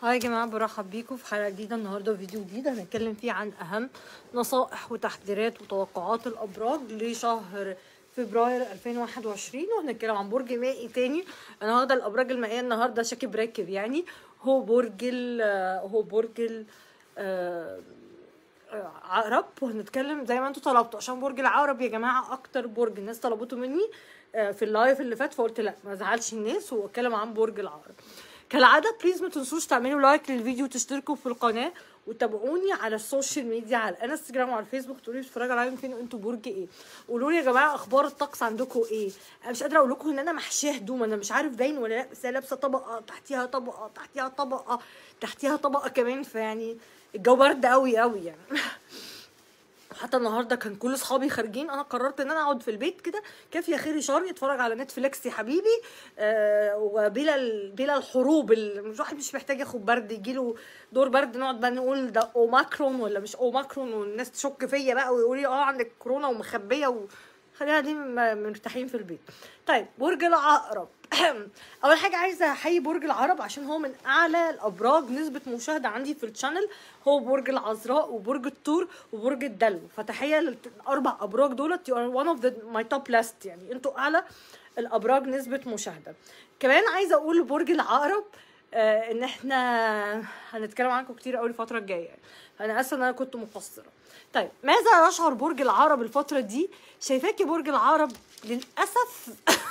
هاي يا جماعة برحب بيكم في حلقة جديدة النهاردة فيديو جديد هنتكلم فيه عن أهم نصائح وتحذيرات وتوقعات الأبراج لشهر فبراير 2021 وهنتكلم عن برج مائي تاني أنا واخدة الأبراج المائية النهاردة شاكب راكب يعني هو برج ال هو برج ال آه، آه، عقرب وهنتكلم زي ما انتوا طلبتوا عشان برج العقرب يا جماعة أكتر برج الناس طلبته مني آه، في اللايف اللي فات فقلت لا ما ازعلش الناس واتكلم عن برج العقرب كالعاده بليز ما تنسوش تعملوا لايك للفيديو وتشتركوا في القناه وتابعوني على السوشيال ميديا على الانستجرام وعلى الفيسبوك تقولوا لي بتتفرجوا عليا فين وانتوا برج ايه قولوا لي يا جماعه اخبار الطقس عندكم ايه انا مش قادره اقول لكم ان انا محشيه هدوم انا مش عارف باين ولا لا بس انا لابسه طبقه تحتيها طبقه تحتيها طبقه تحتيها طبقه كمان فيعني الجو برد قوي قوي يعني حتى النهارده كان كل اصحابي خارجين انا قررت ان انا اقعد في البيت كده كافيه خيري شر اتفرج على نتفليكس يا حبيبي آه وبلا ال- بلا الحروب ال- الواحد مش محتاج ياخد برد يجيله دور برد نقعد بقى نقول ده اوماكرون ولا مش اوماكرون والناس تشك فيا بقى ويقولوا لي اه عندك كورونا ومخبيه و... خلينا دي م- مرتاحين في البيت طيب برج العقرب اول حاجه عايزه احيي برج العقرب عشان هو من اعلى الابراج نسبه مشاهده عندي في الشانل هو برج العذراء وبرج الثور وبرج الدلو فتحيه للاربع ابراج دولت you are one of the my top list يعني انتوا اعلى الابراج نسبه مشاهده كمان عايزه اقول لبرج العقرب آه ان احنا هنتكلم عنكم كتير قوي الفتره الجايه انا اسفه ان انا كنت مقصره طيب ماذا يشعر برج العقرب الفتره دي شايفاكي برج العقرب للاسف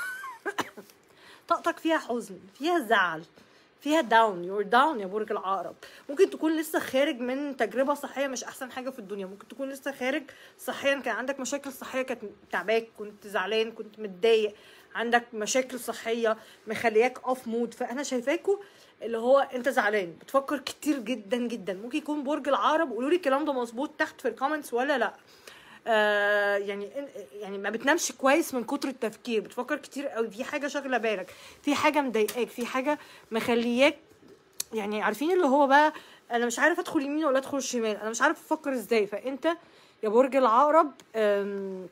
طاقتك فيها حزن فيها زعل فيها داون يور داون يا برج العقرب ممكن تكون لسه خارج من تجربه صحيه مش احسن حاجه في الدنيا ممكن تكون لسه خارج صحيا كان عندك مشاكل صحيه كانت تعباك كنت زعلان كنت متضايق عندك مشاكل صحيه مخلياك اوف مود فانا شايفاكوا اللي هو انت زعلان بتفكر كتير جدا جدا ممكن يكون برج العقرب قولوا لي الكلام ده مظبوط تحت في الكومنتس ولا لا آه يعني يعني ما بتنامش كويس من كتر التفكير بتفكر كتير قوي في حاجه شاغله بالك في حاجه مضايقاك في حاجه مخلياك يعني عارفين اللي هو بقى انا مش عارف ادخل يمين ولا ادخل شمال انا مش عارف افكر ازاي فانت يا برج العقرب آم،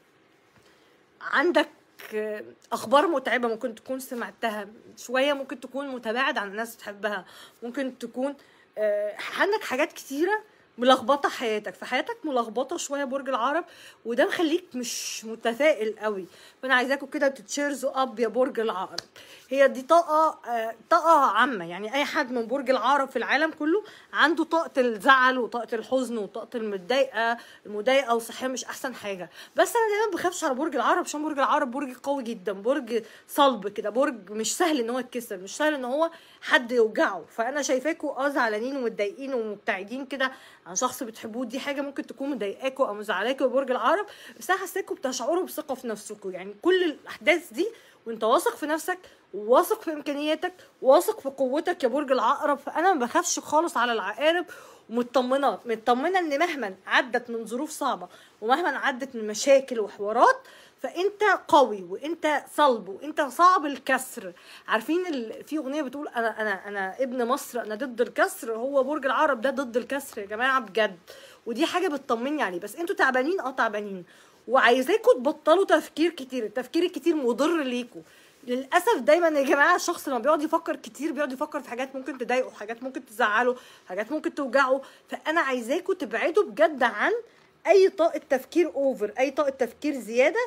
عندك آه، اخبار متعبه ممكن تكون سمعتها شويه ممكن تكون متباعد عن الناس بتحبها ممكن تكون آه، عندك حاجات كتيره ملخبطه حياتك فحياتك ملخبطه شويه برج العقرب وده مخليك مش متفائل قوي فانا عايزاكم كده تتشيرزوا اب يا برج العقرب هي دي طاقه آه، طاقه عامه يعني اي حد من برج العقرب في العالم كله عنده طاقه الزعل وطاقه الحزن وطاقه المتضايقه المضايقه وصحيه مش احسن حاجه بس انا دايما بخافش على برج العقرب عشان برج العقرب برج قوي جدا برج صلب كده برج مش سهل ان هو يتكسر مش سهل ان هو حد يوجعه فانا شايفاكوا اه زعلانين ومتضايقين ومبتعدين كده عن شخص بتحبوه دي حاجه ممكن تكون مضايقاكوا او مزعلاكوا يا برج العقرب بس انا حاساكوا بتشعروا بثقه في نفسكم يعني كل الاحداث دي وانت واثق في نفسك واثق في امكانياتك واثق في قوتك يا برج العقرب فانا ما بخافش خالص على العقارب ومطمنه مطمنه ان مهما عدت من ظروف صعبه ومهما عدت من مشاكل وحوارات فانت قوي وانت صلب وانت صعب الكسر عارفين ال... في اغنيه بتقول انا انا انا ابن مصر انا ضد الكسر هو برج العقرب ده ضد الكسر يا جماعه بجد ودي حاجه بتطمني عليه بس انتوا تعبانين اه تعبانين وعايزاكم تبطلوا تفكير كتير التفكير الكتير مضر ليكم للاسف دايما يا جماعه الشخص لما بيقعد يفكر كتير بيقعد يفكر في حاجات ممكن تضايقه حاجات ممكن تزعله حاجات ممكن توجعه فانا عايزاكم تبعدوا بجد عن اي طاقه تفكير اوفر اي طاقه تفكير زياده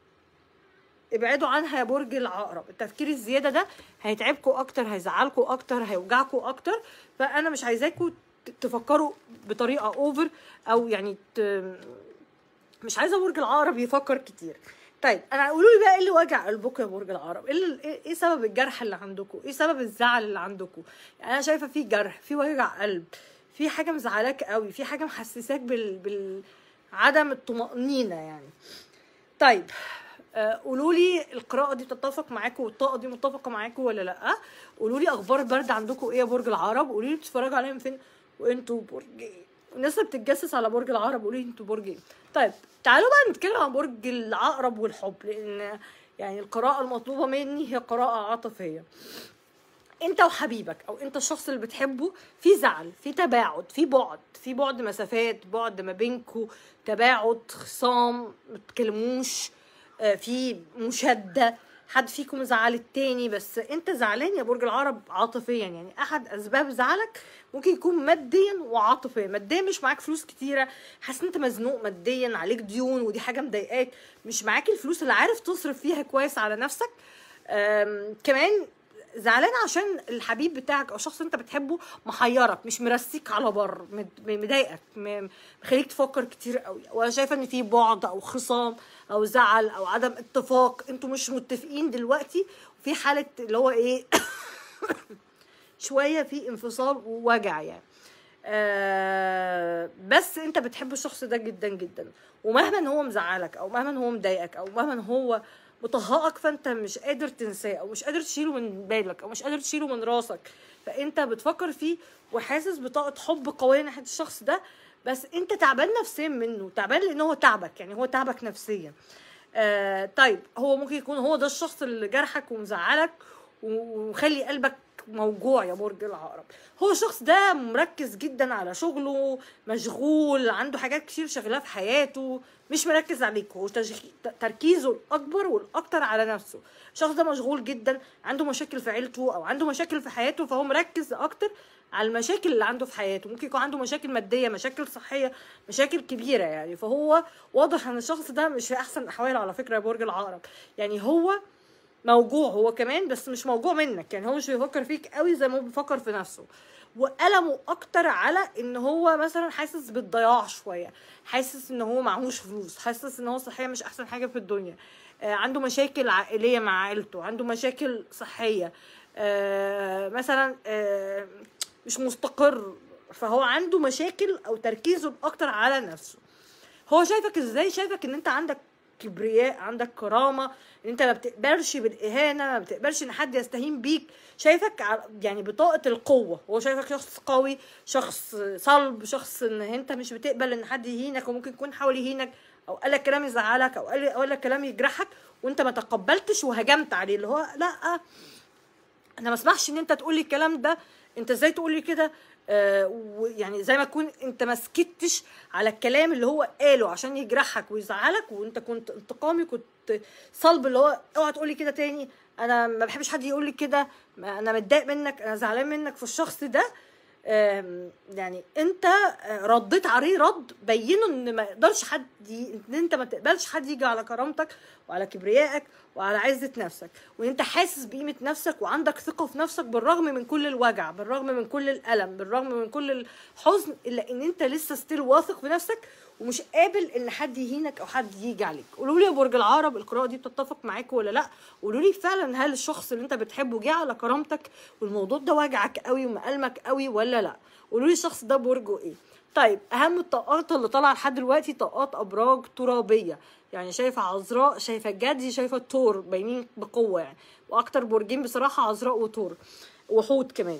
ابعدوا عنها يا برج العقرب التفكير الزياده ده هيتعبكم اكتر هيزعلكم اكتر هيوجعكم اكتر فانا مش عايزاكم ت- تفكروا بطريقه اوفر او يعني ت... مش عايزه برج العقرب يفكر كتير طيب انا قولوا لي بقى ايه اللي وجع قلبكم يا برج العقرب ايه اللي- ايه إيه سبب الجرح اللي عندكم ايه سبب الزعل اللي عندكم يعني انا شايفه في جرح في وجع قلب في حاجه مزعلاك قوي في حاجه محسساك بال, بال... عدم الطمأنينة يعني طيب آه، قولوا لي القراءة دي بتتفق معاكم والطاقة دي متفقة معاكم ولا لأ قولوا لي أخبار البرد عندكم إيه يا برج العقرب قولوا لي بتتفرجوا عليهم فين وأنتوا برج إيه الناس اللي بتتجسس على برج العقرب قولوا لي أنتوا برج إيه طيب تعالوا بقى نتكلم عن برج العقرب والحب لأن يعني القراءة المطلوبة مني هي قراءة عاطفية انت وحبيبك او انت الشخص اللي بتحبه في زعل في تباعد في بعد في بعد مسافات بعد ما بينكو تباعد خصام ما تتكلموش آه، في مشاده حد فيكم زعل التاني بس انت زعلان يا برج العرب عاطفيا يعني احد اسباب زعلك ممكن يكون ماديا وعاطفيا ماديا مش معاك فلوس كتيره حاسس ان انت مزنوق ماديا عليك ديون ودي حاجه مضايقاك مش معاك الفلوس اللي عارف تصرف فيها كويس على نفسك أم، كمان زعلان عشان الحبيب بتاعك او الشخص اللي انت بتحبه محيرك مش مرسيك على بر مد- مضايقك م- مخليك تفكر كتير قوي وانا شايفه ان في بعد او خصام او زعل او عدم اتفاق انتوا مش متفقين دلوقتي وفي حاله اللي هو ايه شويه في انفصال ووجع يعني آه بس انت بتحب الشخص ده جدا جدا ومهما ان هو مزعلك او مهما ان هو مضايقك او مهما ان هو مطهقك فانت مش قادر تنساه او مش قادر تشيله من بالك او مش قادر تشيله من راسك فانت بتفكر فيه وحاسس بطاقه حب قويه ناحيه الشخص ده بس انت تعبان نفسيا منه تعبان لان هو تعبك يعني هو تعبك نفسيا آه طيب هو ممكن يكون هو ده الشخص اللي جرحك ومزعلك و- ومخلي قلبك موجوع يا برج العقرب هو الشخص ده مركز جدا على شغله مشغول عنده حاجات كتير شغلاه في حياته مش مركز عليك هو تشغ- ت- تركيزه الاكبر والاكتر على نفسه الشخص ده مشغول جدا عنده مشاكل في عيلته او عنده مشاكل في حياته فهو مركز اكتر على المشاكل اللي عنده في حياته ممكن يكون عنده مشاكل ماديه مشاكل صحيه مشاكل كبيره يعني فهو واضح ان الشخص ده مش في احسن احواله على فكره يا برج العقرب يعني هو موجوع هو كمان بس مش موجوع منك يعني هو مش بيفكر فيك قوي زي ما هو بيفكر في نفسه وألمه أكتر على إن هو مثلا حاسس بالضياع شوية حاسس إن هو معهوش فلوس حاسس إن هو صحيا مش أحسن حاجة في الدنيا آه عنده مشاكل عائلية مع عيلته عنده مشاكل صحية آه مثلا آه مش مستقر فهو عنده مشاكل أو تركيزه الأكتر على نفسه هو شايفك ازاي شايفك ان انت عندك كبرياء عندك كرامة ان انت ما بتقبلش بالاهانة ما بتقبلش ان حد يستهين بيك شايفك ع- يعني بطاقة القوة هو شايفك شخص قوي شخص صلب شخص ان انت مش بتقبل ان حد يهينك وممكن يكون حاول يهينك او قال لك كلام يزعلك او قال قال لك كلام يجرحك وانت ما تقبلتش وهجمت عليه اللي هو لا انا ما اسمحش ان انت تقولي الكلام ده انت ازاي تقولي كده آه ويعني زي ما تكون انت ما سكتش على الكلام اللي هو قاله عشان يجرحك ويزعلك وانت كنت انتقامي كنت صلب اللي هو اوعى تقولي كده تاني انا ما بحبش حد يقول لي كده ما- انا متضايق منك انا زعلان منك في الشخص ده آم، يعني انت آه، رديت عليه رد بينه ان ما يقدرش حد ي... ان انت ما تقبلش حد يجي على كرامتك وعلى كبريائك وعلى عزة نفسك وان انت حاسس بقيمة نفسك وعندك ثقة في نفسك بالرغم من كل الوجع بالرغم من كل الألم بالرغم من كل الحزن الا ان انت لسه ستيل واثق في نفسك ومش قابل ان حد يهينك او حد يجي عليك قولوا لي يا برج العقرب القراءه دي بتتفق معاكم ولا لا قولوا لي فعلا هل الشخص اللي انت بتحبه جه على كرامتك والموضوع ده وجعك قوي ومألمك قوي ولا لا قولوا لي الشخص ده برجه ايه طيب اهم الطاقات اللي طالعه لحد دلوقتي طاقات ابراج ترابيه يعني شايفه عذراء شايفه الجدي شايفه الثور باينين بقوه يعني واكتر برجين بصراحه عذراء وثور وحوت كمان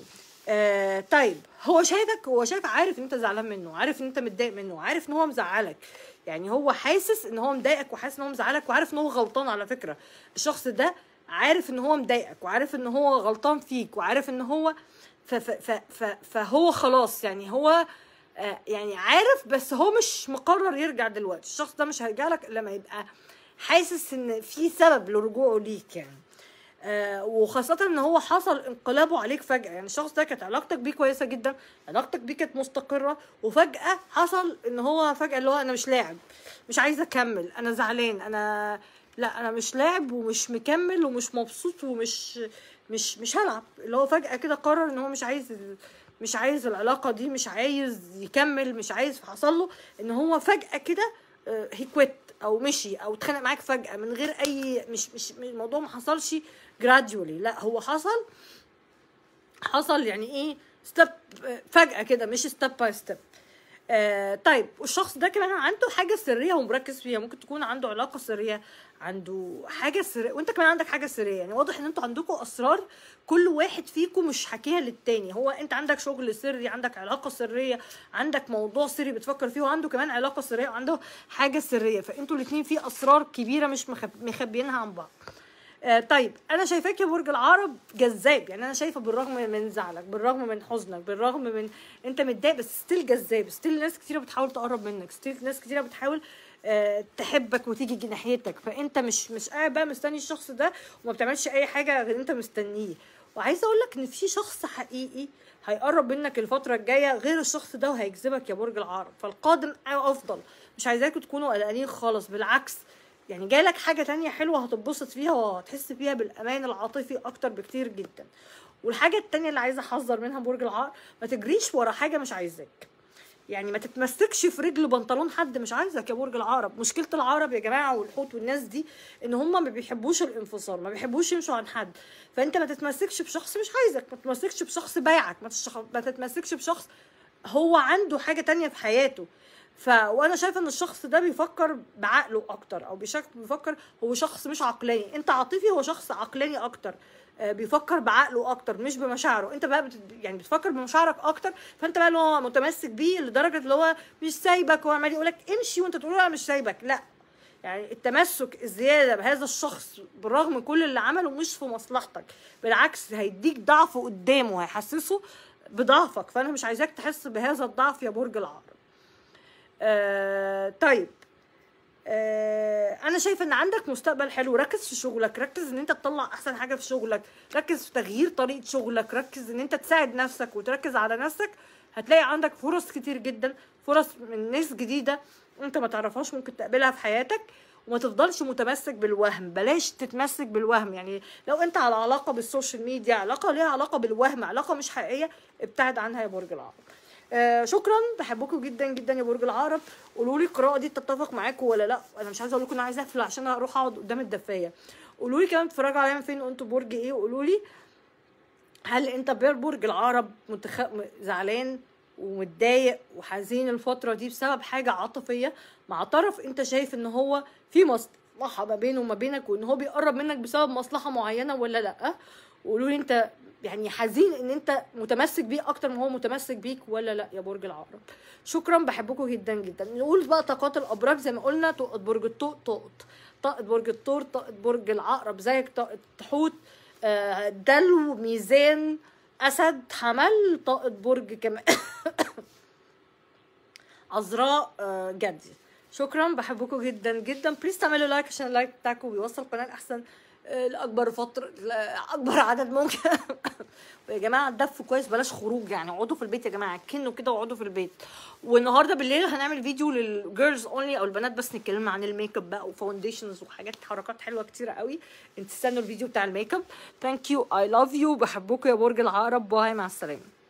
آه طيب هو شايفك هو شايف عارف ان انت زعلان منه عارف ان انت متضايق منه عارف ان هو مزعلك يعني هو حاسس ان هو مضايقك وحاسس ان هو مزعلك وعارف ان هو غلطان على فكره الشخص ده عارف ان هو مضايقك وعارف ان هو غلطان فيك وعارف ان هو ف ف ف ف فهو خلاص يعني هو آه يعني عارف بس هو مش مقرر يرجع دلوقتي الشخص ده مش هيرجع لك لما يبقى حاسس ان في سبب لرجوعه ليك يعني آه وخاصة ان هو حصل انقلابه عليك فجأة يعني الشخص ده كانت علاقتك بيه كويسة جدا علاقتك بيه كانت مستقرة وفجأة حصل ان هو فجأة اللي هو انا مش لاعب مش عايزة اكمل انا زعلان انا لا انا مش لاعب ومش مكمل ومش مبسوط ومش مش مش هلعب اللي هو فجأة كده قرر ان هو مش عايز مش عايز العلاقة دي مش عايز يكمل مش عايز فحصل له ان هو فجأة كده هي كويت او مشي او اتخانق معاك فجأة من غير اي مش مش الموضوع ما حصلش جراديولي لا هو حصل حصل يعني ايه ستيب فجأة كده مش ستيب باي ستيب آه طيب والشخص ده كمان عنده حاجة سرية هو مركز فيها ممكن تكون عنده علاقة سرية عنده حاجة سرية وانت كمان عندك حاجة سرية يعني واضح ان انتوا عندكم اسرار كل واحد فيكم مش حكيها للتاني هو انت عندك شغل سري عندك علاقة سرية عندك موضوع سري بتفكر فيه وعنده كمان علاقة سرية وعنده حاجة سرية فانتوا الاتنين في اسرار كبيرة مش مخب- مخبيينها عن بعض آه طيب انا شايفاك يا برج العرب جذاب يعني انا شايفه بالرغم من زعلك بالرغم من حزنك بالرغم من انت متضايق بس ستيل جذاب ستيل ناس كتيره بتحاول تقرب منك ستيل ناس كتيره بتحاول آه، تحبك وتيجي ناحيتك فانت مش مش قاعد بقى مستني الشخص ده وما بتعملش اي حاجه غير انت مستنيه وعايزه اقول لك ان في شخص حقيقي هيقرب منك الفتره الجايه غير الشخص ده وهيجذبك يا برج العقرب فالقادم افضل مش عايزاكم تكونوا قلقانين خالص بالعكس يعني جالك حاجة تانية حلوة هتتبسط فيها وهتحس فيها بالأمان العاطفي أكتر بكتير جدا والحاجة التانية اللي عايزة أحذر منها برج العقرب ما تجريش ورا حاجة مش عايزاك يعني ما تتمسكش في رجل بنطلون حد مش عايزك يا برج العقرب مشكله العقرب يا جماعه والحوت والناس دي ان هم ما بيحبوش الانفصال ما بيحبوش يمشوا عن حد فانت ما تتمسكش بشخص مش عايزك ما تتمسكش بشخص بايعك ما, تشخ... ما تتمسكش بشخص هو عنده حاجه تانية في حياته ف وانا شايفه ان الشخص ده بيفكر بعقله اكتر او بشكل بيفكر هو شخص مش عقلاني انت عاطفي هو شخص عقلاني اكتر آه، بيفكر بعقله اكتر مش بمشاعره انت بقى بت... يعني بتفكر بمشاعرك اكتر فانت بقى اللي هو متمسك بيه لدرجه اللي هو مش سايبك وهو عمال يقول لك امشي وانت تقول له لا مش سايبك لا يعني التمسك الزياده بهذا الشخص بالرغم من كل اللي عمله مش في مصلحتك بالعكس هيديك ضعف قدامه هيحسسه بضعفك فانا مش عايزاك تحس بهذا الضعف يا برج العقرب آه طيب آه انا شايفه ان عندك مستقبل حلو ركز في شغلك ركز ان انت تطلع احسن حاجه في شغلك ركز في تغيير طريقه شغلك ركز ان انت تساعد نفسك وتركز على نفسك هتلاقي عندك فرص كتير جدا فرص من ناس جديده انت ما تعرفهاش ممكن تقابلها في حياتك وما تفضلش متمسك بالوهم بلاش تتمسك بالوهم يعني لو انت على علاقه بالسوشيال ميديا علاقه ليها علاقه بالوهم علاقه مش حقيقيه ابتعد عنها يا برج العقرب آه شكرا بحبكم جدا جدا يا برج العقرب قولوا لي القراءه دي تتفق معاكم ولا لا انا مش عايزه اقول لكم انا عايزه اقفل عشان اروح اقعد قدام الدفايه قولوا لي كمان بتتفرجوا عليا من فين وانتوا برج ايه وقولوا لي هل انت برج العقرب متخ... زعلان ومتضايق وحزين الفترة دي بسبب حاجة عاطفية مع طرف انت شايف ان هو في مصلحة ما بينه وما بينك وان هو بيقرب منك بسبب مصلحة معينة ولا لا وقولوا لي انت يعني حزين ان انت متمسك بيه اكتر ما هو متمسك بيك ولا لا يا برج العقرب شكرا بحبكم جدا جدا نقول بقى طاقات الابراج زي ما قلنا طاقة برج الطوق طاقة طاقة برج الثور طاقة برج العقرب زيك طاقة حوت آه، دلو ميزان اسد حمل طاقة برج كمان عذراء آه، جدي شكرا بحبكم جدا جدا بليز تعملوا لايك عشان اللايك بتاعكم بيوصل القناه احسن لاكبر فتره لاكبر عدد ممكن ويا جماعه الدف كويس بلاش خروج يعني اقعدوا في البيت يا جماعه كنوا كده واقعدوا في البيت والنهارده بالليل هنعمل فيديو للجيرلز اونلي او البنات بس نتكلم عن الميك اب بقى وفاونديشنز وحاجات حركات حلوه كتيره قوي انت استنوا الفيديو بتاع الميك اب ثانك يو اي لاف يو بحبكم يا برج العقرب باي مع السلامه